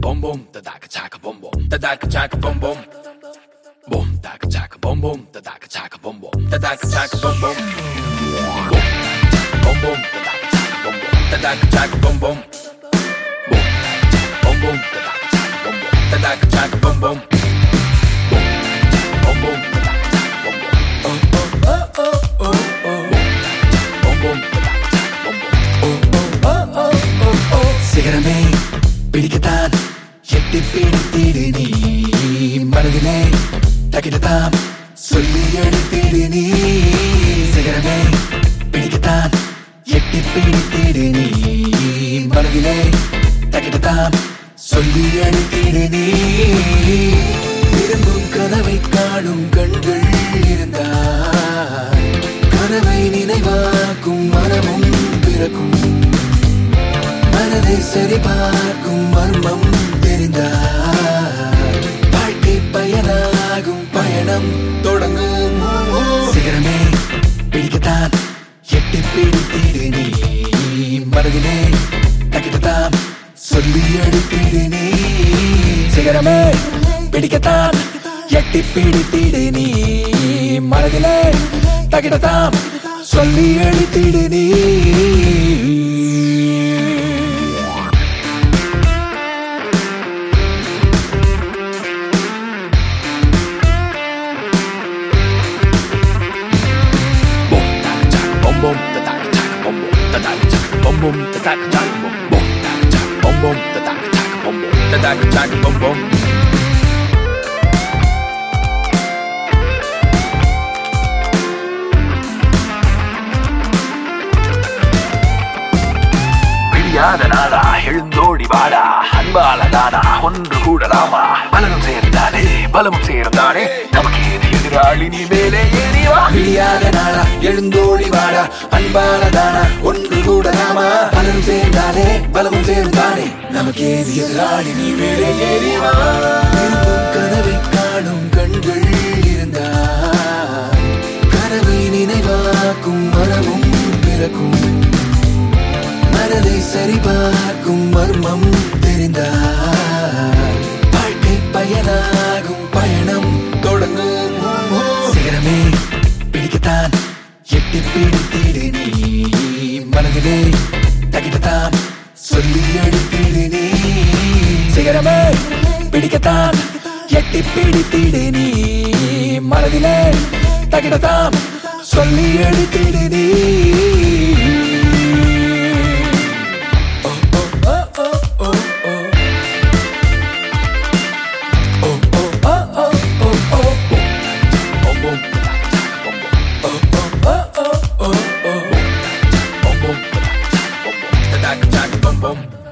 boom boom, da da ka chaka boom boom, da da ka chaka boom boom. Boom, da ka chaka boom boom, da da ka chaka boom boom, da da ka chaka boom boom. Boom, boom, da da ka chaka boom boom, da da ka chaka boom boom. Boom, boom, da da ka chaka boom boom, da da ka chaka boom boom. Boom, boom, da da ka chaka boom boom. Oh oh oh oh oh oh. Boom boom, da da ka chaka boom boom. Oh oh oh oh oh. சிகரமே பிடிக்கத்தான் எட்டி பிடித்திடு நீ மனதிலே தகிடத்தாம் சொல்லி எடுத்திடு நீ சிகரமே பிடிக்கத்தான் எட்டி பிடித்திடு நீ மனதிலே தகிடத்தாம் சொல்லி எடுத்திடு நீ விரும்பும் கனவை காணும் கண்கள் இருந்தால் கனவை நினைவாக்கும் மனமும் பிறக்கும் மனதை சரி பார்க்கும் மர்மம் தெரிந்தால் வாழ்க்கை பயனாகும் பயணம் தொடங்கும் சிகரமே பிடிக்கத்தான் எட்டி பிடித்திடு நீ மனதிலே தகிடத்தான் சொல்லி எடுத்திடு நீ சிகரமே பிடிக்கத்தான் எட்டி பிடித்திடு நீ மனதிலே தகிடத்தான் சொல்லி எடுத்திடு நீ Boom, da ka chaka boom boom, da da ka chaka boom boom, da da ka chaka boom boom, da da ka chaka boom boom, da ka chaka boom boom, da da ka chaka boom boom, da da ka chaka boom boom. விடியாத நாளா எழுந்தோடி வாடா அன்பால தானா ஒன்று கூடலாமா பலனும் சேர்ந்தாலே பலமும் சேர்ந்தானே நமக்கு ஏது எதிராளி நீ மேலே ஏறிவா விடியாத நாளா எழுந்தோடி வாடா அன்பான தானா ஒன்று கூட நாமா பலரும் சேர்ந்தாலே பலமும் சேர்ந்தானே நமக்கு ஏது எதிராளி நீ மேலே ஏறி வா விரும்பும் கனவை காணும் கண்கள் இருந்தால் கனவை நினைவாக்கும் மனமும் பிறக்கும் மனதை சரிபார்க்கும் மர்மம் தெரிந்தால் வாழ்க்கை பயனாகும் பயணம் தொடங்கும் சிகரமே பிடிக்கத்தான் எட்டி பிடித்திடு நீ மனதிலே தகிடத்தான் சொல்லி எடுத்திடு நீ சிகரமே பிடிக்கத்தான் எட்டி பிடித்திடு நீ மனதிலே தகிடத்தான் சொல்லி எடுத்திடு நீ Boom boom, da da ka chaka boom boom. Boom boom, da da ka chaka boom boom, da da ka chaka boom boom.